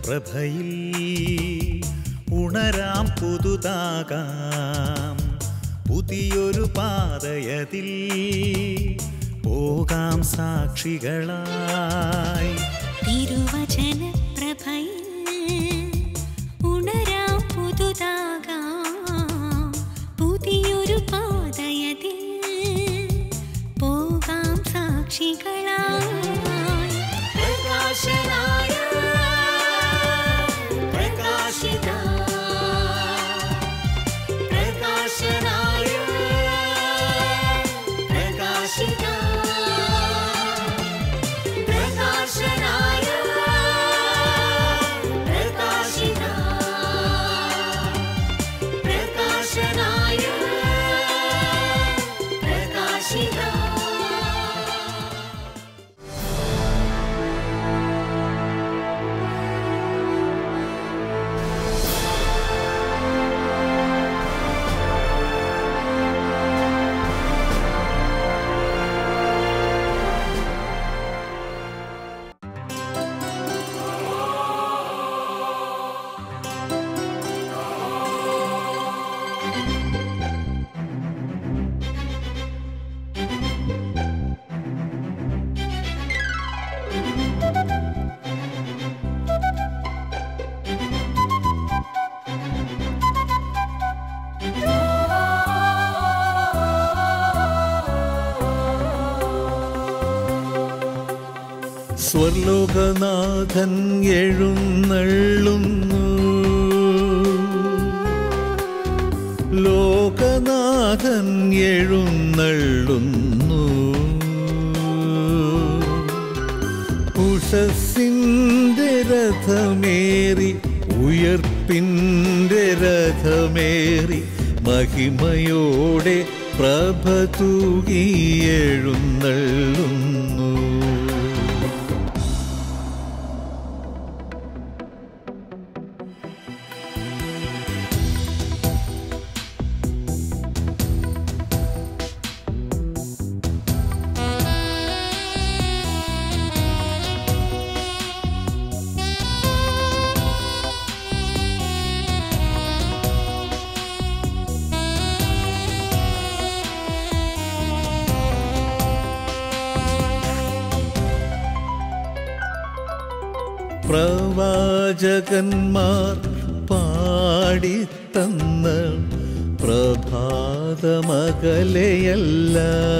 പ്രഭയിൽ ഉണരാം പുതുതാകാം പുതിയൊരു പാതയതിൽ പോകാം സാക്ഷികളായി തിരുവചന പ്രഭയിൽ ഉണരാം പുതുതാകാം പുതിയൊരു പാതയതിൽ പോകാം സാക്ഷികളായി പ്രകാശനായ പ്രകാശിത പ്രകാശനായ പ്രകാശിത പ്രകാശനായ പ്രകാശിത പ്രകാശനായ പ്രകാശിത സ്വർലോകനാഥൻ എഴുന്നള്ളുന്നു ലോകനാഥൻ എഴുന്നള്ളുന്നു ഉഷസിൻ്റെ രഥമേറി ഉയർപ്പിൻ്റെ രഥമേറി മഹിമയോടെ പ്രഭ തൂകി എഴുന്നള്ളുന്നു പ്രവാചകന്മാർ പാടിത്തന്ന പ്രഭാതമകലയല്ല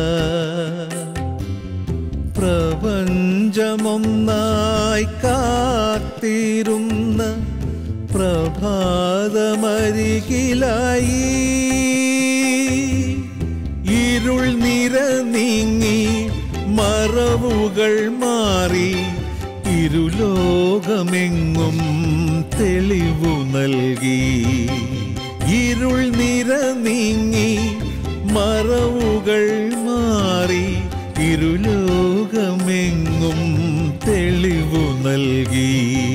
പ്രപഞ്ചമൊന്നായി കാത്തിരുന്ന പ്രഭാതമരികിലായി ഇരുൾ നിര നീങ്ങി മറവുകൾ മാറി ഇരുലോകമെങ്ങും തെളിവു നൽകി ഇരുൾ നിര നീങ്ങി മറവുകൾ മാറി ഇരുലോകമെങ്ങും തെളിവു നൽകി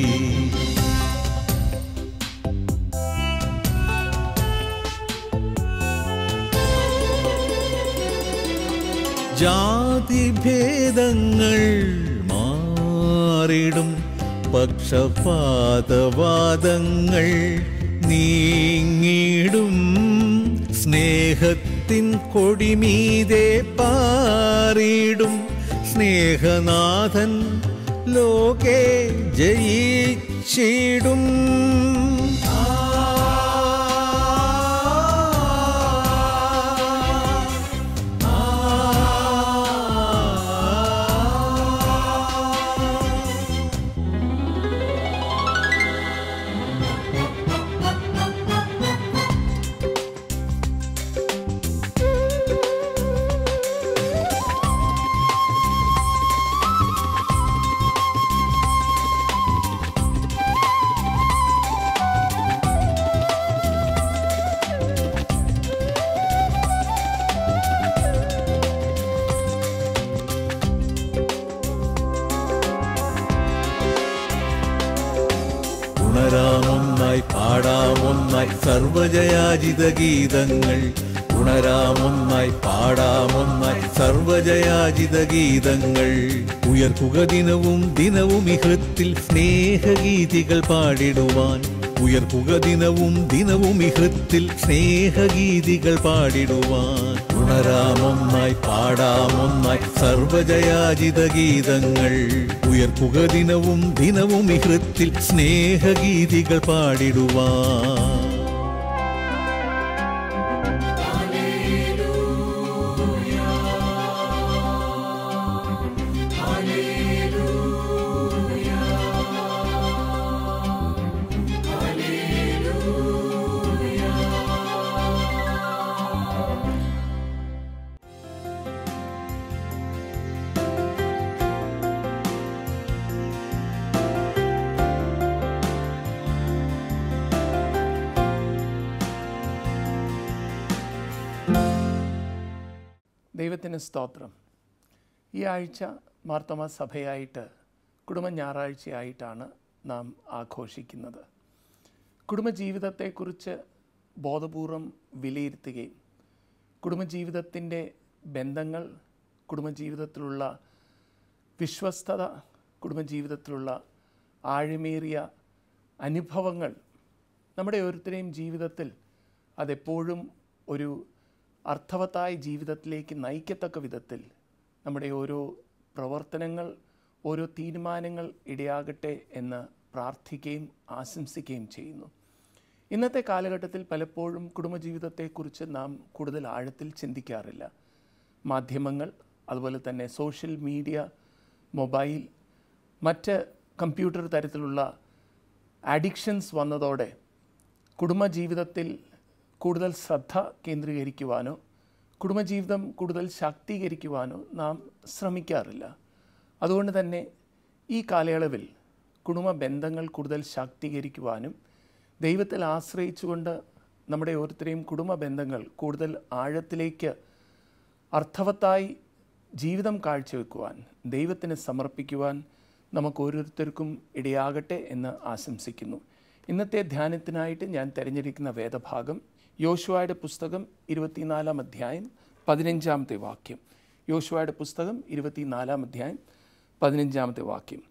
ജാതിഭേദങ്ങൾ മാറിടും പക്ഷപാതവാദങ്ങൾ നീങ്ങിടും സ്നേഹത്തിൻ കൊടിമീതെ പാറിടും സ്നേഹനാഥൻ ലോകെ ജയിച്ചിടും ഉണരാമൊന്നായി പാടാമൊന്നായി സർവജയാജിത ഗീതങ്ങൾ ഉണരാമൊന്നായി പാടാമൊന്നായി സർവജയാജിത ഗീതങ്ങൾ ഉയർക്കുക ദിനവും ദിനവും ഇഹത്തിൽ സ്നേഹഗീതികൾ പാടിടുവാൻ ഉയർക്കുക ദിനവും ദിനവും ഇഹത്തിൽ സ്നേഹഗീതികൾ പാടിടുവാൻ ഉണരാമൊന്നായി പാടാമൊന്നായി സർവജയാജിത ഗീതങ്ങൾ ഉയർക്കുക ദിനവും ദിനവും ഇഹത്തിൽ സ്നേഹഗീതികൾ പാടിടുവാൻ ദൈവത്തിന് സ്തോത്രം ഈ ആഴ്ച മാർത്തോമ സഭയായിട്ട് കുടുംബ ഞായറാഴ്ചയായിട്ടാണ് നാം ആഘോഷിക്കുന്നത് കുടുംബജീവിതത്തെക്കുറിച്ച് ബോധപൂർവം വിലയിരുത്തുകയും കുടുംബജീവിതത്തിൻ്റെ ബന്ധങ്ങൾ കുടുംബജീവിതത്തിലുള്ള വിശ്വസ്തത കുടുംബജീവിതത്തിലുള്ള ആഴമേറിയ അനുഭവങ്ങൾ നമ്മുടെ ഓരോരുത്തരെയും ജീവിതത്തിൽ അതെപ്പോഴും ഒരു അർത്ഥവത്തായ ജീവിതത്തിലേക്ക് നയിക്കത്തക്ക വിധത്തിൽ നമ്മുടെ ഓരോ പ്രവർത്തനങ്ങൾ ഓരോ തീരുമാനങ്ങൾ ഇടയാകട്ടെ എന്ന് പ്രാർത്ഥിക്കുകയും ആശംസിക്കുകയും ചെയ്യുന്നു ഇന്നത്തെ കാലഘട്ടത്തിൽ പലപ്പോഴും കുടുംബജീവിതത്തെക്കുറിച്ച് നാം കൂടുതൽ ആഴത്തിൽ ചിന്തിക്കാറില്ല മാധ്യമങ്ങൾ അതുപോലെ തന്നെ സോഷ്യൽ മീഡിയ മൊബൈൽ മറ്റ് കമ്പ്യൂട്ടർ തരത്തിലുള്ള അഡിക്ഷൻസ് വന്നതോടെ കുടുംബജീവിതത്തിൽ കൂടുതൽ ശ്രദ്ധ കേന്ദ്രീകരിക്കുവാനോ കുടുംബജീവിതം കൂടുതൽ ശാക്തീകരിക്കുവാനോ നാം ശ്രമിക്കാറില്ല അതുകൊണ്ട് തന്നെ ഈ കാലയളവിൽ കുടുംബ ബന്ധങ്ങൾ കൂടുതൽ ശാക്തീകരിക്കുവാനും ദൈവത്തിൽ ആശ്രയിച്ചുകൊണ്ട് നമ്മുടെ ഓരോരുത്തരെയും കുടുംബ ബന്ധങ്ങൾ കൂടുതൽ ആഴത്തിലേക്ക് അർത്ഥവത്തായി ജീവിതം കാഴ്ചവെക്കുവാൻ ദൈവത്തിന് സമർപ്പിക്കുവാൻ നമുക്ക് ഓരോരുത്തർക്കും ഇടയാകട്ടെ എന്ന് ആശംസിക്കുന്നു ഇന്നത്തെ ധ്യാനത്തിനായിട്ട് ഞാൻ തിരഞ്ഞെടുക്കുന്ന വേദഭാഗം യോശുവയുടെ പുസ്തകം ഇരുപത്തിനാലാം അധ്യായം പതിനഞ്ചാമത്തെ വാക്യം യോശുവയുടെ പുസ്തകം ഇരുപത്തിനാലാം അധ്യായം പതിനഞ്ചാമത്തെ വാക്യം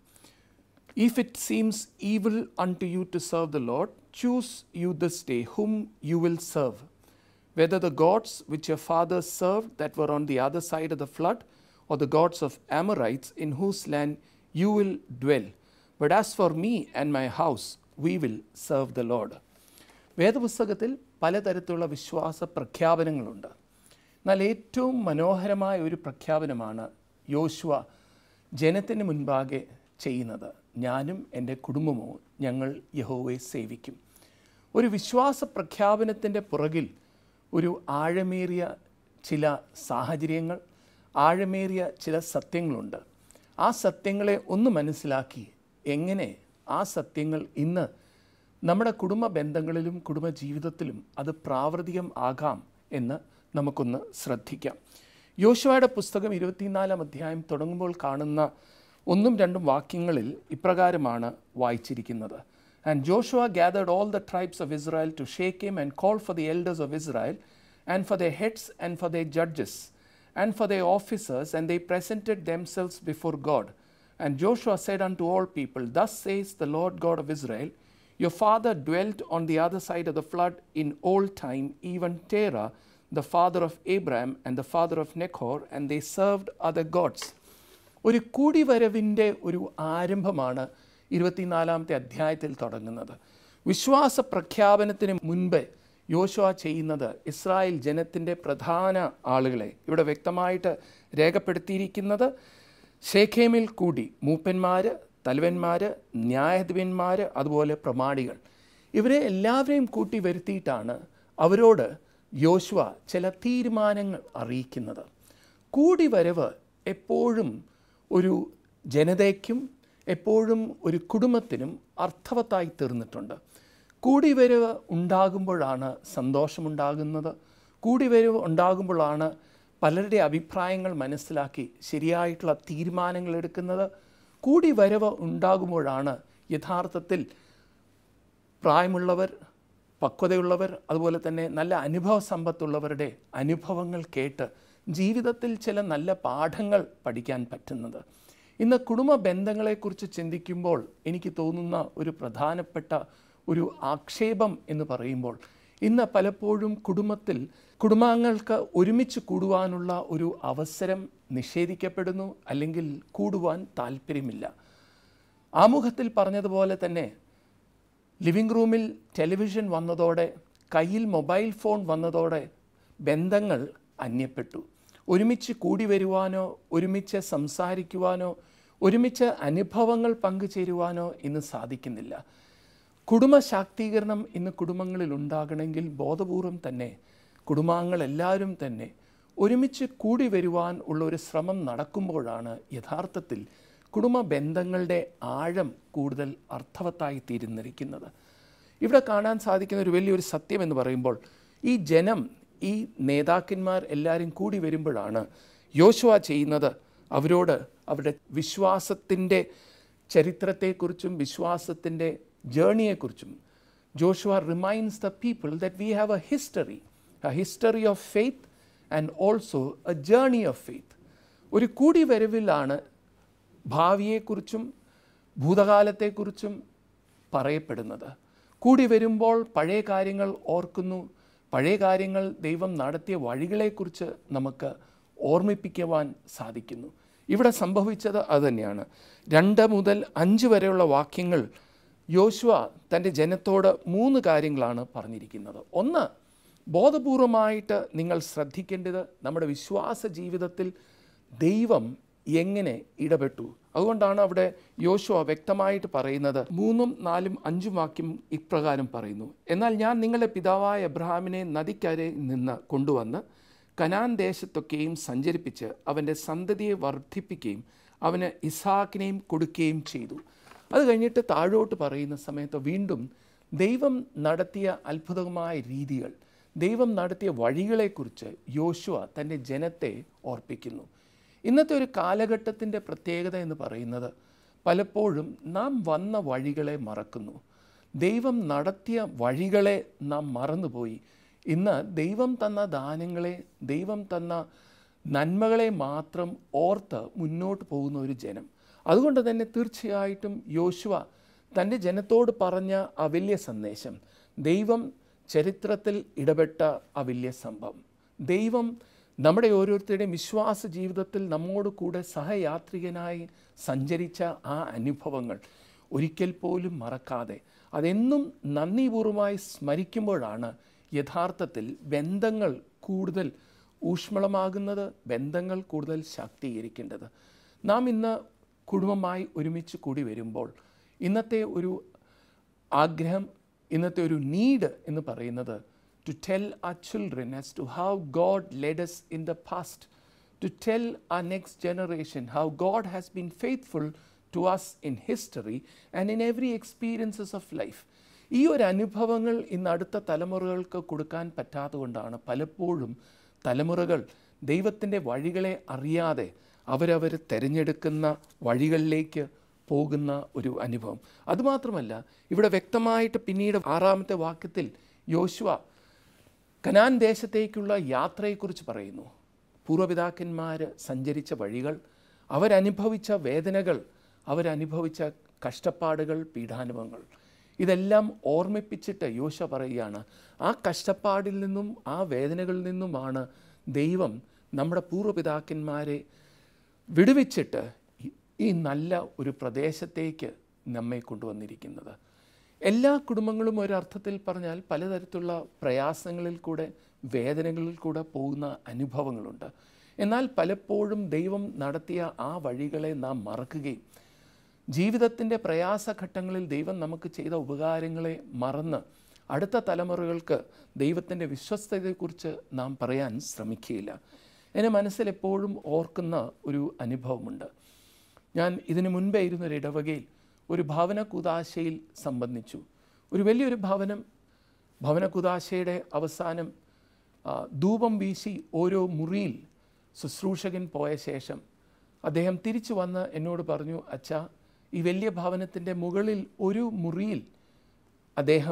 If it seems evil unto you to serve the Lord, choose you this day whom you will serve, whether the gods which your fathers served that were on the other side of the flood, or the gods of Amorites in whose land you will dwell. But as for me and my house, we will serve the Lord. വേദപുസ്തകത്തിൽ പലതരത്തിലുള്ള വിശ്വാസ പ്രഖ്യാപനങ്ങളുണ്ട് എന്നാൽ ഏറ്റവും മനോഹരമായ ഒരു പ്രഖ്യാപനമാണ് യോശുവ ജനത്തിന് മുൻപാകെ ചെയ്യുന്നത് ഞാനും എൻ്റെ കുടുംബവും ഞങ്ങൾ യഹോവയെ സേവിക്കും ഒരു വിശ്വാസ പ്രഖ്യാപനത്തിൻ്റെ പുറകിൽ ഒരു ആഴമേറിയ ചില സാഹചര്യങ്ങൾ ആഴമേറിയ ചില സത്യങ്ങളുണ്ട് ആ സത്യങ്ങളെ ഒന്ന് മനസ്സിലാക്കി എങ്ങനെ ആ സത്യങ്ങൾ ഇന്ന് നമ്മുടെ കുടുംബ ബന്ധങ്ങളിലും കുടുംബ ജീവിതത്തിലും അത് പ്രാവർത്തികം ആകാം എന്ന് നമുക്കൊന്ന് ശ്രദ്ധിക്കാം യോശുവയുടെ പുസ്തകം ഇരുപത്തിനാലാം അധ്യായം തുടങ്ങുമ്പോൾ കാണുന്ന ഒന്നും രണ്ടും വാക്യങ്ങളിൽ ഇപ്രകാരമാണ് വായിച്ചിരിക്കുന്നത് and Joshua gathered all the tribes of Israel to Shechem and call for the elders of Israel and for the heads and for the judges and for the officers and they presented themselves before God and Joshua said unto all people thus says the Lord God of Israel Your father dwelt on the other side of the flood in old time, even Terah, the father of Abraham and the father of Nechor, and they served other gods. ഒരു കൂടിവരവിൻ്റെ ഒരു ആരംഭമാണ് ഇരുപത്തിനാലാമത്തെ അധ്യായത്തിൽ തുടങ്ങുന്നത് വിശ്വാസ പ്രഖ്യാപനത്തിന് മുൻപ് യോശുവ ചെയ്യുന്നത് ഇസ്രായേൽ ജനത്തിൻ്റെ പ്രധാന ആളുകളെ ഇവിടെ വ്യക്തമായിട്ട് രേഖപ്പെടുത്തിയിരിക്കുന്നത് ഷേഖേമിൽ കൂടി മൂപ്പന്മാർ തലവന്മാർ ന്യായാധിപന്മാർ അതുപോലെ പ്രമാണികൾ ഇവരെ എല്ലാവരെയും കൂട്ടി വരുത്തിയിട്ടാണ് അവരോട് യോശുവ ചില തീരുമാനങ്ങൾ അറിയിക്കുന്നത് കൂടിവരവ് എപ്പോഴും ഒരു ജനതയ്ക്കും എപ്പോഴും ഒരു കുടുംബത്തിനും അർത്ഥവത്തായി തീർന്നിട്ടുണ്ട് കൂടിവരവ് ഉണ്ടാകുമ്പോഴാണ് സന്തോഷമുണ്ടാകുന്നത് കൂടിവരവ് ഉണ്ടാകുമ്പോഴാണ് പലരുടെ അഭിപ്രായങ്ങൾ മനസ്സിലാക്കി ശരിയായിട്ടുള്ള തീരുമാനങ്ങൾ എടുക്കുന്നത് കൂടിവരവ് ഉണ്ടാകുമ്പോഴാണ് യഥാർത്ഥത്തിൽ പ്രായമുള്ളവർ പക്വതയുള്ളവർ അതുപോലെ തന്നെ നല്ല അനുഭവ സമ്പത്തുള്ളവരുടെ അനുഭവങ്ങൾ കേട്ട് ജീവിതത്തിൽ ചില നല്ല പാഠങ്ങൾ പഠിക്കാൻ പറ്റുന്നത് ഇന്ന് കുടുംബ ബന്ധങ്ങളെക്കുറിച്ച് ചിന്തിക്കുമ്പോൾ എനിക്ക് തോന്നുന്ന ഒരു പ്രധാനപ്പെട്ട ഒരു ആക്ഷേപം എന്ന് പറയുമ്പോൾ ഇന്ന് പലപ്പോഴും കുടുംബത്തിൽ കുടുംബാംഗങ്ങൾക്ക് ഒരുമിച്ച് കൂടുവാനുള്ള ഒരു അവസരം നിഷേധിക്കപ്പെടുന്നു അല്ലെങ്കിൽ കൂടുവാൻ താല്പര്യമില്ല ആമുഖത്തിൽ പറഞ്ഞതുപോലെ തന്നെ ലിവിംഗ് റൂമിൽ ടെലിവിഷൻ വന്നതോടെ കയ്യിൽ മൊബൈൽ ഫോൺ വന്നതോടെ ബന്ധങ്ങൾ അന്യപ്പെട്ടു ഒരുമിച്ച് കൂടി വരുവാനോ ഒരുമിച്ച് സംസാരിക്കുവാനോ ഒരുമിച്ച് അനുഭവങ്ങൾ പങ്കുചേരുവാനോ ഇന്ന് സാധിക്കുന്നില്ല കുടുംബ ശാക്തീകരണം ഇന്ന് കുടുംബങ്ങളിൽ ഉണ്ടാകണമെങ്കിൽ ബോധപൂർവം തന്നെ കുടുംബാംഗങ്ങളെല്ലാവരും തന്നെ ഒരുമിച്ച് കൂടി വരുവാൻ ഉള്ള ഒരു ശ്രമം നടക്കുമ്പോഴാണ് യഥാർത്ഥത്തിൽ കുടുംബ ബന്ധങ്ങളുടെ ആഴം കൂടുതൽ അർത്ഥവത്തായി തീരുന്നിരിക്കുന്നത് ഇവിടെ കാണാൻ സാധിക്കുന്ന ഒരു വലിയൊരു സത്യം എന്ന് പറയുമ്പോൾ ഈ ജനം ഈ നേതാക്കന്മാർ എല്ലാവരും കൂടി വരുമ്പോഴാണ് യോശുവ ചെയ്യുന്നത് അവരോട് അവരുടെ വിശ്വാസത്തിൻ്റെ ചരിത്രത്തെക്കുറിച്ചും വിശ്വാസത്തിൻ്റെ ജേണിയെക്കുറിച്ചും Joshua reminds the people that we have a history a history of faith and also a journey of faith ഒരു കൂടിവരവിലാണ് ഭാവിയെക്കുറിച്ചും ഭൂതകാലത്തെക്കുറിച്ചും പറയപ്പെടുന്നത് കൂടി വരുമ്പോൾ പഴയ കാര്യങ്ങൾ ഓർക്കുന്നു പഴയ കാര്യങ്ങൾ ദൈവം നടത്തിയ വഴികളെക്കുറിച്ച് നമുക്ക് ഓർമ്മിപ്പിക്കുവാൻ സാധിക്കുന്നു ഇവിടെ സംഭവിച്ചത് അതുതന്നെയാണ് രണ്ട് മുതൽ അഞ്ച് വരെയുള്ള വാക്യങ്ങൾ യോശുവ തൻ്റെ ജനത്തോട് മൂന്ന് കാര്യങ്ങളാണ് പറഞ്ഞിരിക്കുന്നത് ഒന്ന് ബോധപൂർവമായിട്ട് നിങ്ങൾ ശ്രദ്ധിക്കേണ്ടത് നമ്മുടെ വിശ്വാസ ജീവിതത്തിൽ ദൈവം എങ്ങനെ ഇടപെട്ടു അതുകൊണ്ടാണ് അവിടെ യോശുവ വ്യക്തമായിട്ട് പറയുന്നത് മൂന്നും നാലും അഞ്ചും വാക്യം ഇപ്രകാരം പറയുന്നു എന്നാൽ ഞാൻ നിങ്ങളുടെ പിതാവായ എബ്രഹാമിനെ നദിക്കരെ നിന്ന് കൊണ്ടുവന്ന് കനാൻ ദേശത്തൊക്കെയും സഞ്ചരിപ്പിച്ച് അവൻ്റെ സന്തതിയെ വർദ്ധിപ്പിക്കുകയും അവന് ഇസാക്കിനെയും കൊടുക്കുകയും ചെയ്തു അത് കഴിഞ്ഞിട്ട് താഴോട്ട് പറയുന്ന സമയത്ത് വീണ്ടും ദൈവം നടത്തിയ അത്ഭുതമായ രീതികൾ ദൈവം നടത്തിയ വഴികളെക്കുറിച്ച് യോശുവ തൻ്റെ ജനത്തെ ഓർപ്പിക്കുന്നു ഇന്നത്തെ ഒരു കാലഘട്ടത്തിൻ്റെ പ്രത്യേകത എന്ന് പറയുന്നത് പലപ്പോഴും നാം വന്ന വഴികളെ മറക്കുന്നു ദൈവം നടത്തിയ വഴികളെ നാം മറന്നുപോയി ഇന്ന് ദൈവം തന്ന ദാനങ്ങളെ ദൈവം തന്ന നന്മകളെ മാത്രം ഓർത്ത് മുന്നോട്ട് പോകുന്ന ഒരു ജനം അതുകൊണ്ട് തന്നെ തീർച്ചയായിട്ടും യോശുവ തൻ്റെ ജനത്തോട് പറഞ്ഞ ആ വലിയ സന്ദേശം ദൈവം ചരിത്രത്തിൽ ഇടപെട്ട ആ വലിയ സംഭവം ദൈവം നമ്മുടെ ഓരോരുത്തരുടെയും വിശ്വാസ ജീവിതത്തിൽ നമ്മോട് കൂടെ സഹയാത്രികനായി സഞ്ചരിച്ച ആ അനുഭവങ്ങൾ ഒരിക്കൽ പോലും മറക്കാതെ അതെന്നും നന്ദിപൂർവമായി സ്മരിക്കുമ്പോഴാണ് യഥാർത്ഥത്തിൽ ബന്ധങ്ങൾ കൂടുതൽ ഊഷ്മളമാകുന്നത് ബന്ധങ്ങൾ കൂടുതൽ ശാക്തീകരിക്കേണ്ടത് നാം ഇന്ന് കുടുംബമായി ഒരുമിച്ച് കൂടി വരുമ്പോൾ ഇന്നത്തെ ഒരു ആഗ്രഹം ഇന്നത്തെ ഒരു നീഡ് എന്ന് പറയുന്നത് to tell our children as to how God led us in the past, to tell our next generation how God has been faithful to us in history and in every experiences of life. ഈ ഒരു അനുഭവങ്ങൾ ഇന്ന് അടുത്ത തലമുറകൾക്ക് കൊടുക്കാൻ പറ്റാത്തതുകൊണ്ടാണ് പലപ്പോഴും തലമുറകൾ ദൈവത്തിൻ്റെ വഴികളെ അറിയാതെ അവരവർ തിരഞ്ഞെടുക്കുന്ന വഴികളിലേക്ക് പോകുന്ന ഒരു അനുഭവം അതുമാത്രമല്ല ഇവിടെ വ്യക്തമായിട്ട് പിന്നീട് ആറാമത്തെ വാക്യത്തിൽ യോശുവ കനാൻ ദേശത്തേക്കുള്ള യാത്രയെക്കുറിച്ച് പറയുന്നു പൂർവ്വപിതാക്കന്മാർ സഞ്ചരിച്ച വഴികൾ അവരനുഭവിച്ച വേദനകൾ അവരനുഭവിച്ച കഷ്ടപ്പാടുകൾ പീഡാനുഭവങ്ങൾ ഇതെല്ലാം ഓർമ്മിപ്പിച്ചിട്ട് യോശ പറയുകയാണ് ആ കഷ്ടപ്പാടിൽ നിന്നും ആ വേദനകളിൽ നിന്നുമാണ് ദൈവം നമ്മുടെ പൂർവ്വപിതാക്കന്മാരെ വിടുവിച്ചിട്ട് ഈ- ഈ നല്ല ഒരു പ്രദേശത്തേക്ക് നമ്മെ കൊണ്ടുവന്നിരിക്കുന്നത് എല്ലാ കുടുംബങ്ങളും ഒരർത്ഥത്തിൽ പറഞ്ഞാൽ പലതരത്തിലുള്ള പ്രയാസങ്ങളിൽ കൂടെ വേദനകളിൽ കൂടെ പോകുന്ന അനുഭവങ്ങളുണ്ട് എന്നാൽ പലപ്പോഴും ദൈവം നടത്തിയ ആ വഴികളെ നാം മറക്കുകയും ജീവിതത്തിൻ്റെ പ്രയാസഘട്ടങ്ങളിൽ ദൈവം നമുക്ക് ചെയ്ത ഉപകാരങ്ങളെ മറന്ന് അടുത്ത തലമുറകൾക്ക് ദൈവത്തിൻ്റെ വിശ്വസ്തതയെക്കുറിച്ച് നാം പറയാൻ ശ്രമിക്കുകയില്ല എൻ്റെ മനസ്സിൽ എപ്പോഴും ഓർക്കുന്ന ഒരു അനുഭവമുണ്ട് ഞാൻ ഇതിനു മുൻപേ ഇരുന്നൊരു ഇടവകയിൽ ഒരു ഭവന കുതാശയിൽ സംബന്ധിച്ചു ഒരു വലിയൊരു ഭവനം ഭവന കുതാശയുടെ അവസാനം ആ, ധൂപം വീശി ഓരോ മുറിയിൽ ശുശ്രൂഷകൻ പോയ ശേഷം അദ്ദേഹം തിരിച്ചു വന്ന് എന്നോട് പറഞ്ഞു അച്ഛാ ഈ വലിയ ഭവനത്തിൻ്റെ മുകളിൽ ഒരു മുറിയിൽ അദ്ദേഹം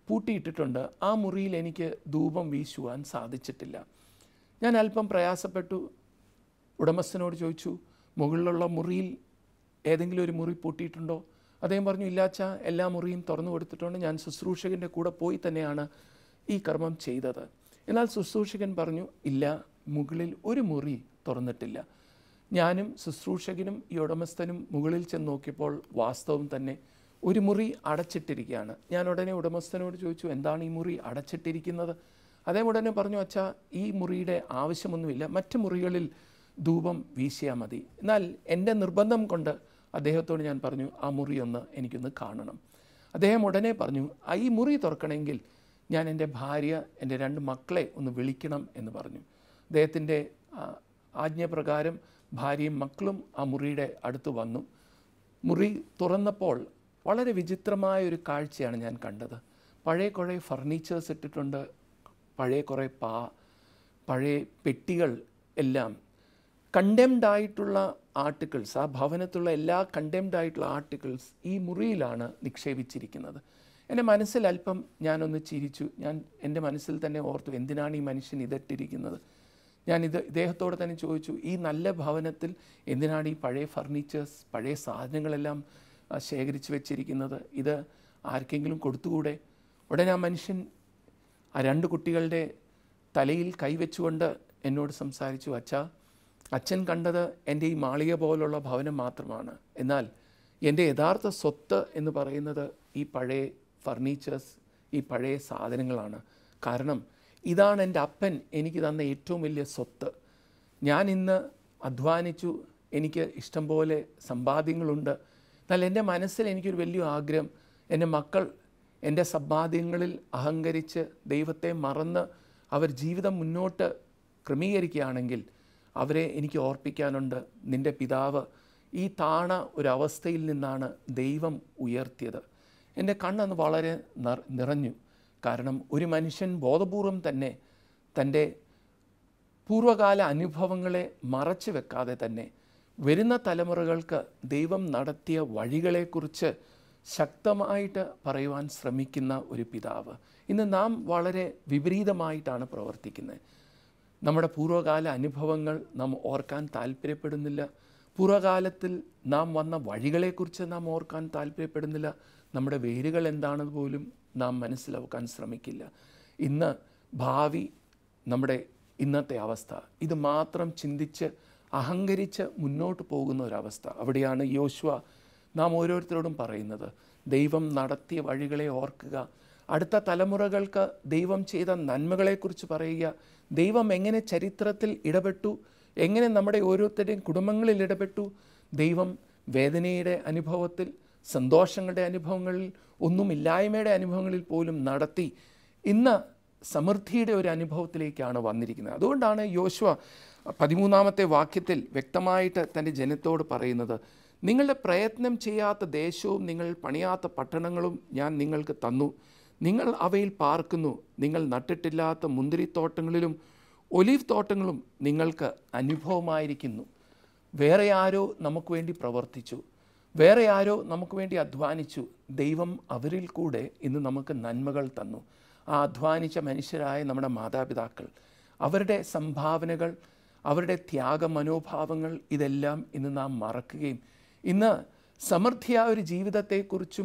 പൂട്ടിയിട്ടിട്ടുണ്ട് ആ മുറിയിൽ എനിക്ക് ധൂപം വീശുവാൻ സാധിച്ചിട്ടില്ല ഞാൻ അല്പം പ്രയാസപ്പെട്ടു ഉടമസ്ഥനോട് ചോദിച്ചു മുകളിലുള്ള മുറിയിൽ ഏതെങ്കിലും ഒരു മുറി പൂട്ടിയിട്ടുണ്ടോ അദ്ദേഹം പറഞ്ഞു ഇല്ലാച്ച എല്ലാ മുറിയും തുറന്നു കൊടുത്തിട്ടുണ്ട് ഞാൻ ശുശ്രൂഷകൻ്റെ കൂടെ പോയി തന്നെയാണ് ഈ കർമ്മം ചെയ്തത് എന്നാൽ ശുശ്രൂഷകൻ പറഞ്ഞു ഇല്ല മുകളിൽ ഒരു മുറി തുറന്നിട്ടില്ല ഞാനും ശുശ്രൂഷകനും ഈ ഉടമസ്ഥനും മുകളിൽ ചെന്ന് നോക്കിയപ്പോൾ വാസ്തവം തന്നെ ഒരു മുറി അടച്ചിട്ടിരിക്കുകയാണ് ഞാൻ ഉടനെ ഉടമസ്ഥനോട് ചോദിച്ചു എന്താണ് ഈ മുറി അടച്ചിട്ടിരിക്കുന്നത് അദ്ദേഹം ഉടനെ പറഞ്ഞു അച്ഛാ ഈ മുറിയുടെ ആവശ്യമൊന്നുമില്ല മറ്റ് മുറികളിൽ ധൂപം വീശിയാൽ മതി എന്നാൽ എൻ്റെ നിർബന്ധം കൊണ്ട് അദ്ദേഹത്തോട് ഞാൻ പറഞ്ഞു ആ മുറി ഒന്ന് എനിക്കൊന്ന് കാണണം അദ്ദേഹം ഉടനെ പറഞ്ഞു ആ ഈ മുറി തുറക്കണമെങ്കിൽ ഞാൻ എൻ്റെ ഭാര്യ എൻ്റെ രണ്ട് മക്കളെ ഒന്ന് വിളിക്കണം എന്ന് പറഞ്ഞു അദ്ദേഹത്തിൻ്റെ ആ, ആജ്ഞപ്രകാരം ഭാര്യയും മക്കളും ആ മുറിയുടെ അടുത്ത് വന്നു മുറി തുറന്നപ്പോൾ വളരെ വിചിത്രമായ ഒരു കാഴ്ചയാണ് ഞാൻ കണ്ടത് പഴയ കുറേ ഫർണിച്ചേഴ്സ് ഇട്ടിട്ടുണ്ട് പഴയ കുറേ പാ പഴയ പെട്ടികൾ എല്ലാം കണ്ടംഡ് ആയിട്ടുള്ള ആർട്ടിക്കിൾസ് ആ ഭവനത്തുള്ള എല്ലാ കണ്ടംഡ് ആയിട്ടുള്ള ആർട്ടിക്കിൾസ് ഈ മുറിയിലാണ് നിക്ഷേപിച്ചിരിക്കുന്നത് എൻ്റെ മനസ്സിൽ അല്പം ഞാനൊന്ന് ചിരിച്ചു ഞാൻ എൻ്റെ മനസ്സിൽ തന്നെ ഓർത്തു എന്തിനാണ് ഈ മനുഷ്യൻ ഇതിട്ടിരിക്കുന്നത് ഞാൻ ഇത് ഇദ്ദേഹത്തോട് തന്നെ ചോദിച്ചു ഈ നല്ല ഭവനത്തിൽ എന്തിനാണ് ഈ പഴയ ഫർണിച്ചേഴ്സ് പഴയ സാധനങ്ങളെല്ലാം ആ, ശേഖരിച്ച് വെച്ചിരിക്കുന്നത് ഇത് ആർക്കെങ്കിലും കൊടുത്തുകൂടെ ഉടനെ ആ മനുഷ്യൻ ആ രണ്ട് കുട്ടികളുടെ തലയിൽ കൈവച്ചുകൊണ്ട് എന്നോട് സംസാരിച്ചു അച്ഛാ അച്ഛൻ കണ്ടത് എൻ്റെ ഈ മാളിക പോലുള്ള ഭവനം മാത്രമാണ് എന്നാൽ എൻ്റെ യഥാർത്ഥ സ്വത്ത് എന്ന് പറയുന്നത് ഈ പഴയ ഫർണിച്ചേഴ്സ് ഈ പഴയ സാധനങ്ങളാണ് കാരണം ഇതാണ് എൻ്റെ അപ്പൻ എനിക്ക് തന്ന ഏറ്റവും വലിയ സ്വത്ത് ഞാൻ ഇന്ന് അധ്വാനിച്ചു എനിക്ക് ഇഷ്ടം പോലെ സമ്പാദ്യങ്ങളുണ്ട് എന്നാൽ എൻ്റെ മനസ്സിൽ എനിക്കൊരു വലിയ ആഗ്രഹം എൻ്റെ മക്കൾ എൻ്റെ സമ്പാദ്യങ്ങളിൽ അഹങ്കരിച്ച് ദൈവത്തെ മറന്ന് അവർ ജീവിതം മുന്നോട്ട് ക്രമീകരിക്കുകയാണെങ്കിൽ അവരെ എനിക്ക് ഓർപ്പിക്കാനുണ്ട് നിൻ്റെ പിതാവ് ഈ താണ ഒരവസ്ഥയിൽ നിന്നാണ് ദൈവം ഉയർത്തിയത് എൻ്റെ കണ്ണന്ന് വളരെ നിറ- നിറഞ്ഞു കാരണം ഒരു മനുഷ്യൻ ബോധപൂർവം തന്നെ തൻ്റെ പൂർവകാല അനുഭവങ്ങളെ മറച്ചു വെക്കാതെ തന്നെ വരുന്ന തലമുറകൾക്ക് ദൈവം നടത്തിയ വഴികളെക്കുറിച്ച് ശക്തമായിട്ട് പറയുവാൻ ശ്രമിക്കുന്ന ഒരു പിതാവ് ഇന്ന് നാം വളരെ വിപരീതമായിട്ടാണ് പ്രവർത്തിക്കുന്നത് നമ്മുടെ പൂർവ്വകാല അനുഭവങ്ങൾ നാം ഓർക്കാൻ താല്പര്യപ്പെടുന്നില്ല പൂർവ്വകാലത്തിൽ നാം വന്ന വഴികളെക്കുറിച്ച് നാം ഓർക്കാൻ താല്പര്യപ്പെടുന്നില്ല നമ്മുടെ വേരുകൾ എന്താണെന്ന് പോലും നാം മനസ്സിലാക്കാൻ ശ്രമിക്കില്ല ഇന്ന് ഭാവി നമ്മുടെ ഇന്നത്തെ അവസ്ഥ ഇത് മാത്രം ചിന്തിച്ച് അഹങ്കരിച്ച് മുന്നോട്ട് പോകുന്ന ഒരവസ്ഥ അവിടെയാണ് യോശുവ നാം ഓരോരുത്തരോടും പറയുന്നത് ദൈവം നടത്തിയ വഴികളെ ഓർക്കുക അടുത്ത തലമുറകൾക്ക് ദൈവം ചെയ്ത നന്മകളെക്കുറിച്ച് പറയുക ദൈവം എങ്ങനെ ചരിത്രത്തിൽ ഇടപെട്ടു എങ്ങനെ നമ്മുടെ ഓരോരുത്തരുടെയും കുടുംബങ്ങളിൽ ഇടപെട്ടു ദൈവം വേദനയുടെ അനുഭവത്തിൽ സന്തോഷങ്ങളുടെ അനുഭവങ്ങളിൽ ഒന്നുമില്ലായ്മയുടെ അനുഭവങ്ങളിൽ പോലും നടത്തി ഇന്ന് സമൃദ്ധിയുടെ ഒരു അനുഭവത്തിലേക്കാണ് വന്നിരിക്കുന്നത് അതുകൊണ്ടാണ് യോശുവ പതിമൂന്നാമത്തെ വാക്യത്തിൽ വ്യക്തമായിട്ട് തൻ്റെ ജനത്തോട് പറയുന്നത് നിങ്ങളുടെ പ്രയത്നം ചെയ്യാത്ത ദേശവും നിങ്ങൾ പണിയാത്ത പട്ടണങ്ങളും ഞാൻ നിങ്ങൾക്ക് തന്നു നിങ്ങൾ അവയിൽ പാർക്കുന്നു നിങ്ങൾ നട്ടിട്ടില്ലാത്ത മുന്തിരിത്തോട്ടങ്ങളിലും ഒലീവ് തോട്ടങ്ങളും നിങ്ങൾക്ക് അനുഭവമായിരിക്കുന്നു വേറെ ആരോ നമുക്ക് വേണ്ടി പ്രവർത്തിച്ചു വേറെ ആരോ നമുക്ക് വേണ്ടി അധ്വാനിച്ചു ദൈവം അവരിൽ കൂടെ ഇന്ന് നമുക്ക് നന്മകൾ തന്നു ആ അധ്വാനിച്ച മനുഷ്യരായ നമ്മുടെ മാതാപിതാക്കൾ അവരുടെ സംഭാവനകൾ അവരുടെ ത്യാഗ മനോഭാവങ്ങൾ ഇതെല്ലാം ഇന്ന് നാം മറക്കുകയും ഇന്ന് സമൃദ്ധിയായ ഒരു ജീവിതത്തെക്കുറിച്ചും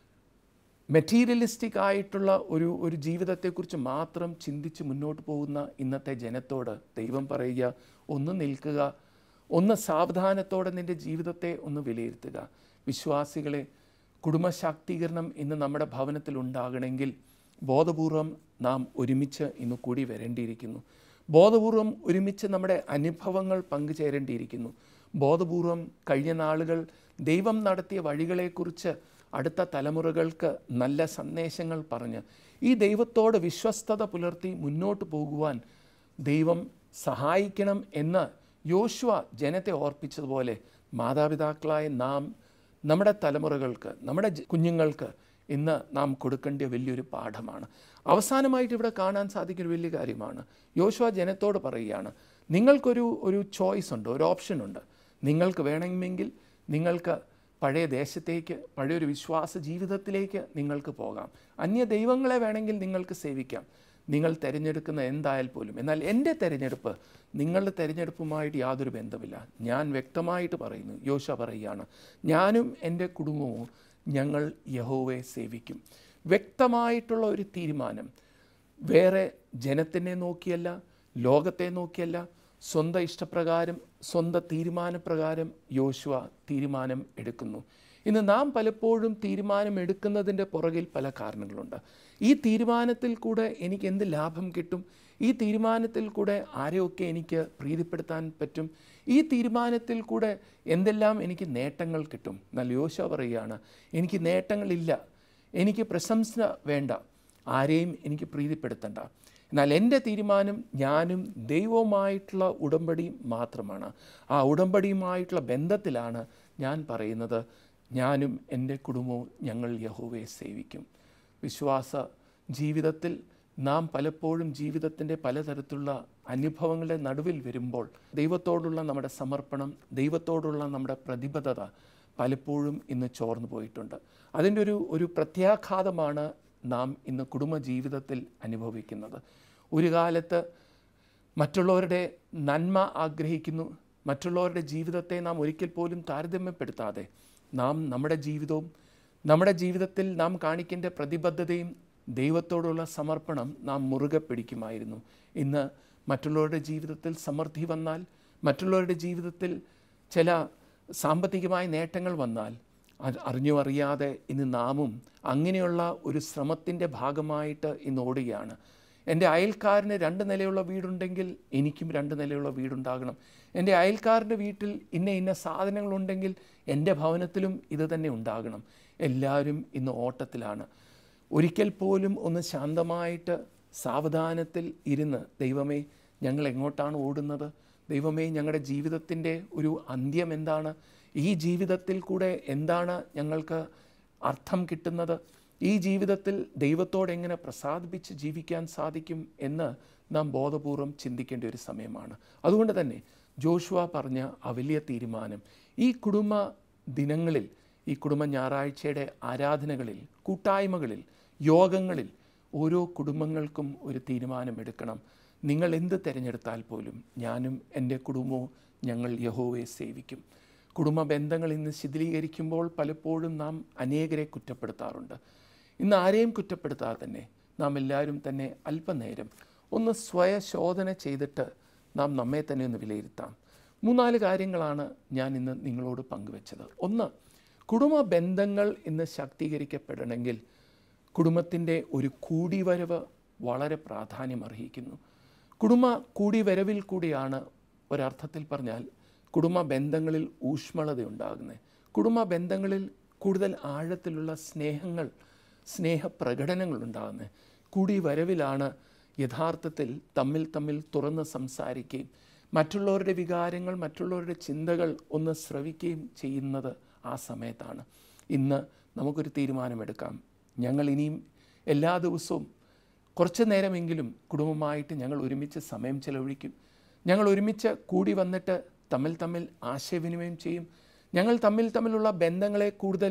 മെറ്റീരിയലിസ്റ്റിക് ആയിട്ടുള്ള ഒരു ഒരു ജീവിതത്തെക്കുറിച്ച് മാത്രം ചിന്തിച്ച് മുന്നോട്ട് പോകുന്ന ഇന്നത്തെ ജനത്തോട് ദൈവം പറയുക ഒന്ന് നിൽക്കുക ഒന്ന് സാവധാനത്തോടെ നിൻ്റെ ജീവിതത്തെ ഒന്ന് വിലയിരുത്തുക വിശ്വാസികളെ കുടുംബശാക്തീകരണം ഇന്ന് നമ്മുടെ ഭവനത്തിൽ ഉണ്ടാകണമെങ്കിൽ ബോധപൂർവം നാം ഒരുമിച്ച് ഇന്ന് കൂടി വരേണ്ടിയിരിക്കുന്നു ബോധപൂർവം ഒരുമിച്ച് നമ്മുടെ അനുഭവങ്ങൾ പങ്കുചേരേണ്ടിയിരിക്കുന്നു ബോധപൂർവം കഴിഞ്ഞ നാളുകൾ ദൈവം നടത്തിയ വഴികളെക്കുറിച്ച് അടുത്ത തലമുറകൾക്ക് നല്ല സന്ദേശങ്ങൾ പറഞ്ഞ് ഈ ദൈവത്തോട് വിശ്വസ്തത പുലർത്തി മുന്നോട്ട് പോകുവാൻ ദൈവം സഹായിക്കണം എന്ന് യോശുവ ജനത്തെ ഓർപ്പിച്ചതുപോലെ മാതാപിതാക്കളായ നാം നമ്മുടെ തലമുറകൾക്ക് നമ്മുടെ ജ- കുഞ്ഞുങ്ങൾക്ക് ഇന്ന് നാം കൊടുക്കേണ്ട വലിയൊരു പാഠമാണ് അവസാനമായിട്ട് ഇവിടെ കാണാൻ സാധിക്കുന്ന ഒരു വലിയ കാര്യമാണ് യോശുവ ജനത്തോട് പറയുകയാണ് നിങ്ങൾക്കൊരു ഒരു ചോയ്സ് ഉണ്ട് ഒരു ഓപ്ഷൻ ഉണ്ട് നിങ്ങൾക്ക് വേണമെങ്കിൽ നിങ്ങൾക്ക് പഴയ ദേശത്തേക്ക് പഴയൊരു വിശ്വാസ ജീവിതത്തിലേക്ക് നിങ്ങൾക്ക് പോകാം അന്യ ദൈവങ്ങളെ വേണമെങ്കിൽ നിങ്ങൾക്ക് സേവിക്കാം നിങ്ങൾ തിരഞ്ഞെടുക്കുന്ന എന്തായാൽ പോലും എന്നാൽ എൻ്റെ തിരഞ്ഞെടുപ്പ് നിങ്ങളുടെ തിരഞ്ഞെടുപ്പുമായിട്ട് യാതൊരു ബന്ധമില്ല ഞാൻ വ്യക്തമായിട്ട് പറയുന്നു യോശ പറയുകയാണ് ഞാനും എൻ്റെ കുടുംബവും ഞങ്ങൾ യഹോവയെ സേവിക്കും വ്യക്തമായിട്ടുള്ള ഒരു തീരുമാനം വേറെ ജനത്തിനെ നോക്കിയല്ല ലോകത്തെ നോക്കിയല്ല സ്വന്തം ഇഷ്ടപ്രകാരം സ്വന്തം തീരുമാനപ്രകാരം യോശുവ തീരുമാനം എടുക്കുന്നു ഇന്ന് നാം പലപ്പോഴും തീരുമാനം എടുക്കുന്നതിൻ്റെ പുറകിൽ പല കാരണങ്ങളുണ്ട് ഈ തീരുമാനത്തിൽ കൂടെ എനിക്ക് എന്ത് ലാഭം കിട്ടും ഈ തീരുമാനത്തിൽ കൂടെ ആരെയൊക്കെ എനിക്ക് പ്രീതിപ്പെടുത്താൻ പറ്റും ഈ തീരുമാനത്തിൽ കൂടെ എന്തെല്ലാം എനിക്ക് നേട്ടങ്ങൾ കിട്ടും എന്നാൽ യോശ പറയുകയാണ് എനിക്ക് നേട്ടങ്ങളില്ല എനിക്ക് പ്രശംസ വേണ്ട ആരെയും എനിക്ക് പ്രീതിപ്പെടുത്തണ്ട എന്നാൽ എൻ്റെ തീരുമാനം ഞാനും ദൈവവുമായിട്ടുള്ള ഉടമ്പടി മാത്രമാണ് ആ ഉടമ്പടിയുമായിട്ടുള്ള ബന്ധത്തിലാണ് ഞാൻ പറയുന്നത് ഞാനും എൻ്റെ കുടുംബവും ഞങ്ങൾ യഹോവയെ സേവിക്കും വിശ്വാസ ജീവിതത്തിൽ നാം പലപ്പോഴും ജീവിതത്തിൻ്റെ പലതരത്തിലുള്ള അനുഭവങ്ങളുടെ നടുവിൽ വരുമ്പോൾ ദൈവത്തോടുള്ള നമ്മുടെ സമർപ്പണം ദൈവത്തോടുള്ള നമ്മുടെ പ്രതിബദ്ധത പലപ്പോഴും ഇന്ന് ചോർന്നു പോയിട്ടുണ്ട് അതിൻ്റെ ഒരു ഒരു പ്രത്യാഘാതമാണ് നാം ഇന്ന് കുടുംബജീവിതത്തിൽ അനുഭവിക്കുന്നത് ഒരു കാലത്ത് മറ്റുള്ളവരുടെ നന്മ ആഗ്രഹിക്കുന്നു മറ്റുള്ളവരുടെ ജീവിതത്തെ നാം ഒരിക്കൽ പോലും താരതമ്യപ്പെടുത്താതെ നാം നമ്മുടെ ജീവിതവും നമ്മുടെ ജീവിതത്തിൽ നാം കാണിക്കേണ്ട പ്രതിബദ്ധതയും ദൈവത്തോടുള്ള സമർപ്പണം നാം മുറുകെ പിടിക്കുമായിരുന്നു ഇന്ന് മറ്റുള്ളവരുടെ ജീവിതത്തിൽ സമൃദ്ധി വന്നാൽ മറ്റുള്ളവരുടെ ജീവിതത്തിൽ ചില സാമ്പത്തികമായ നേട്ടങ്ങൾ വന്നാൽ അത് അറിഞ്ഞോ അറിയാതെ ഇന്ന് നാമും അങ്ങനെയുള്ള ഒരു ശ്രമത്തിൻ്റെ ഭാഗമായിട്ട് ഇന്ന് ഓടുകയാണ് എൻ്റെ അയൽക്കാരന് രണ്ട് നിലയുള്ള വീടുണ്ടെങ്കിൽ എനിക്കും രണ്ട് നിലയുള്ള വീടുണ്ടാകണം എൻ്റെ അയൽക്കാരൻ്റെ വീട്ടിൽ ഇന്ന ഇന്ന സാധനങ്ങളുണ്ടെങ്കിൽ എൻ്റെ ഭവനത്തിലും ഇത് തന്നെ ഉണ്ടാകണം എല്ലാവരും ഇന്ന് ഓട്ടത്തിലാണ് ഒരിക്കൽ പോലും ഒന്ന് ശാന്തമായിട്ട് സാവധാനത്തിൽ ഇരുന്ന് ദൈവമേ ഞങ്ങൾ എങ്ങോട്ടാണ് ഓടുന്നത് ദൈവമേ ഞങ്ങളുടെ ജീവിതത്തിൻ്റെ ഒരു അന്ത്യം എന്താണ് ഈ ജീവിതത്തിൽ കൂടെ എന്താണ് ഞങ്ങൾക്ക് അർത്ഥം കിട്ടുന്നത് ഈ ജീവിതത്തിൽ ദൈവത്തോട് എങ്ങനെ പ്രസാദിപ്പിച്ച് ജീവിക്കാൻ സാധിക്കും എന്ന് നാം ബോധപൂർവം ചിന്തിക്കേണ്ട ഒരു സമയമാണ് അതുകൊണ്ട് തന്നെ ജോഷുവ പറഞ്ഞ ആ വലിയ തീരുമാനം ഈ കുടുംബ ദിനങ്ങളിൽ ഈ കുടുംബ ഞായറാഴ്ചയുടെ ആരാധനകളിൽ കൂട്ടായ്മകളിൽ യോഗങ്ങളിൽ ഓരോ കുടുംബങ്ങൾക്കും ഒരു തീരുമാനമെടുക്കണം നിങ്ങൾ എന്ത് തിരഞ്ഞെടുത്താൽ പോലും ഞാനും എൻ്റെ കുടുംബവും ഞങ്ങൾ യഹോവയെ സേവിക്കും കുടുംബ ബന്ധങ്ങൾ ഇന്ന് ശിഥിലീകരിക്കുമ്പോൾ പലപ്പോഴും നാം അനേകരെ കുറ്റപ്പെടുത്താറുണ്ട് ഇന്ന് ആരെയും കുറ്റപ്പെടുത്താതെ തന്നെ നാം എല്ലാവരും തന്നെ അല്പനേരം ഒന്ന് സ്വയശോധന ചെയ്തിട്ട് നാം നമ്മെ തന്നെ ഒന്ന് വിലയിരുത്താം മൂന്നാല് കാര്യങ്ങളാണ് ഞാൻ ഇന്ന് നിങ്ങളോട് പങ്കുവെച്ചത് ഒന്ന് കുടുംബ ബന്ധങ്ങൾ ഇന്ന് ശാക്തീകരിക്കപ്പെടണമെങ്കിൽ കുടുംബത്തിൻ്റെ ഒരു കൂടിവരവ് വളരെ പ്രാധാന്യം അർഹിക്കുന്നു കുടുംബ കൂടിവരവിൽ കൂടിയാണ് ഒരർത്ഥത്തിൽ പറഞ്ഞാൽ കുടുംബ ബന്ധങ്ങളിൽ ഊഷ്മളത ഉണ്ടാകുന്നത് കുടുംബ ബന്ധങ്ങളിൽ കൂടുതൽ ആഴത്തിലുള്ള സ്നേഹങ്ങൾ സ്നേഹപ്രകടനങ്ങൾ ഉണ്ടാകുന്നത് കൂടി വരവിലാണ് യഥാർത്ഥത്തിൽ തമ്മിൽ തമ്മിൽ തുറന്ന് സംസാരിക്കുകയും മറ്റുള്ളവരുടെ വികാരങ്ങൾ മറ്റുള്ളവരുടെ ചിന്തകൾ ഒന്ന് ശ്രവിക്കുകയും ചെയ്യുന്നത് ആ സമയത്താണ് ഇന്ന് നമുക്കൊരു തീരുമാനമെടുക്കാം ഞങ്ങൾ ഇനിയും എല്ലാ ദിവസവും കുറച്ച് നേരമെങ്കിലും കുടുംബമായിട്ട് ഞങ്ങൾ ഒരുമിച്ച് സമയം ചെലവഴിക്കും ഞങ്ങൾ ഒരുമിച്ച് കൂടി വന്നിട്ട് തമ്മിൽ തമ്മിൽ ആശയവിനിമയം ചെയ്യും ഞങ്ങൾ തമ്മിൽ തമ്മിലുള്ള ബന്ധങ്ങളെ കൂടുതൽ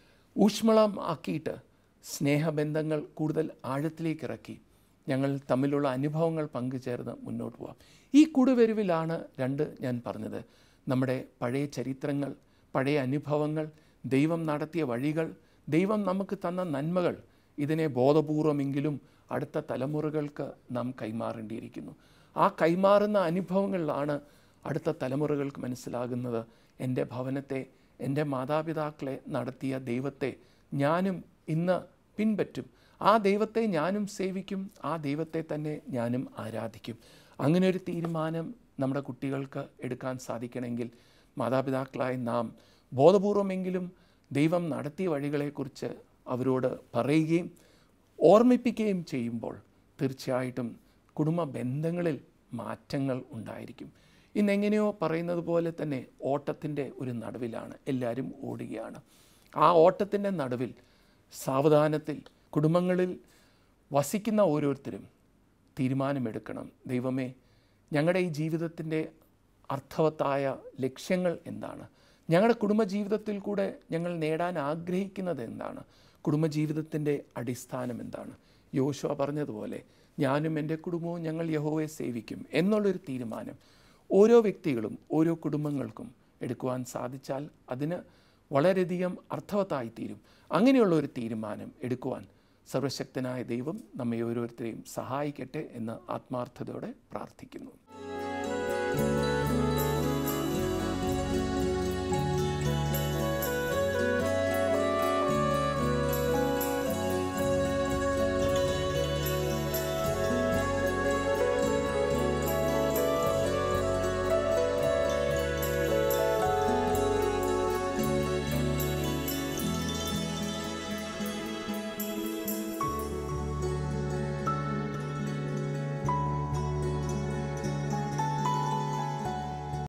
ഊഷ്മളം ആക്കിയിട്ട് സ്നേഹബന്ധങ്ങൾ കൂടുതൽ ആഴത്തിലേക്ക് ഇറക്കി ഞങ്ങൾ തമ്മിലുള്ള അനുഭവങ്ങൾ പങ്കുചേർന്ന് മുന്നോട്ട് പോവാം ഈ കൂടുവരുവിലാണ് രണ്ട് ഞാൻ പറഞ്ഞത് നമ്മുടെ പഴയ ചരിത്രങ്ങൾ പഴയ അനുഭവങ്ങൾ ദൈവം നടത്തിയ വഴികൾ ദൈവം നമുക്ക് തന്ന നന്മകൾ ഇതിനെ ബോധപൂർവമെങ്കിലും അടുത്ത തലമുറകൾക്ക് നാം കൈമാറേണ്ടിയിരിക്കുന്നു ആ കൈമാറുന്ന അനുഭവങ്ങളിലാണ് അടുത്ത തലമുറകൾക്ക് മനസ്സിലാകുന്നത് എൻ്റെ ഭവനത്തെ എൻ്റെ മാതാപിതാക്കളെ നടത്തിയ ദൈവത്തെ ഞാനും ഇന്ന് പിൻപറ്റും ആ ദൈവത്തെ ഞാനും സേവിക്കും ആ ദൈവത്തെ തന്നെ ഞാനും ആരാധിക്കും അങ്ങനെ ഒരു തീരുമാനം നമ്മുടെ കുട്ടികൾക്ക് എടുക്കാൻ സാധിക്കണമെങ്കിൽ മാതാപിതാക്കളായ നാം ബോധപൂർവമെങ്കിലും ദൈവം നടത്തിയ വഴികളെക്കുറിച്ച് അവരോട് പറയുകയും ഓർമ്മിപ്പിക്കുകയും ചെയ്യുമ്പോൾ തീർച്ചയായിട്ടും കുടുംബ ബന്ധങ്ങളിൽ മാറ്റങ്ങൾ ഉണ്ടായിരിക്കും ഇന്നെങ്ങനെയോ പറയുന്നത് പോലെ തന്നെ ഓട്ടത്തിൻ്റെ ഒരു നടുവിലാണ് എല്ലാവരും ഓടുകയാണ് ആ ഓട്ടത്തിൻ്റെ നടുവിൽ സാവധാനത്തിൽ കുടുംബങ്ങളിൽ വസിക്കുന്ന ഓരോരുത്തരും തീരുമാനമെടുക്കണം ദൈവമേ ഞങ്ങളുടെ ഈ ജീവിതത്തിൻ്റെ അർത്ഥവത്തായ ലക്ഷ്യങ്ങൾ എന്താണ് ഞങ്ങളുടെ കുടുംബജീവിതത്തിൽ കൂടെ ഞങ്ങൾ നേടാൻ ആഗ്രഹിക്കുന്നത് എന്താണ് കുടുംബജീവിതത്തിൻ്റെ അടിസ്ഥാനം എന്താണ് യോശുവ പറഞ്ഞതുപോലെ ഞാനും എൻ്റെ കുടുംബവും ഞങ്ങൾ യഹോവയെ സേവിക്കും എന്നുള്ളൊരു തീരുമാനം ഓരോ വ്യക്തികളും ഓരോ കുടുംബങ്ങൾക്കും എടുക്കുവാൻ സാധിച്ചാൽ അതിന് വളരെയധികം അർത്ഥവത്തായി തീരും അങ്ങനെയുള്ള ഒരു തീരുമാനം എടുക്കുവാൻ സർവശക്തനായ ദൈവം നമ്മെ ഓരോരുത്തരെയും സഹായിക്കട്ടെ എന്ന് ആത്മാർത്ഥതയോടെ പ്രാർത്ഥിക്കുന്നു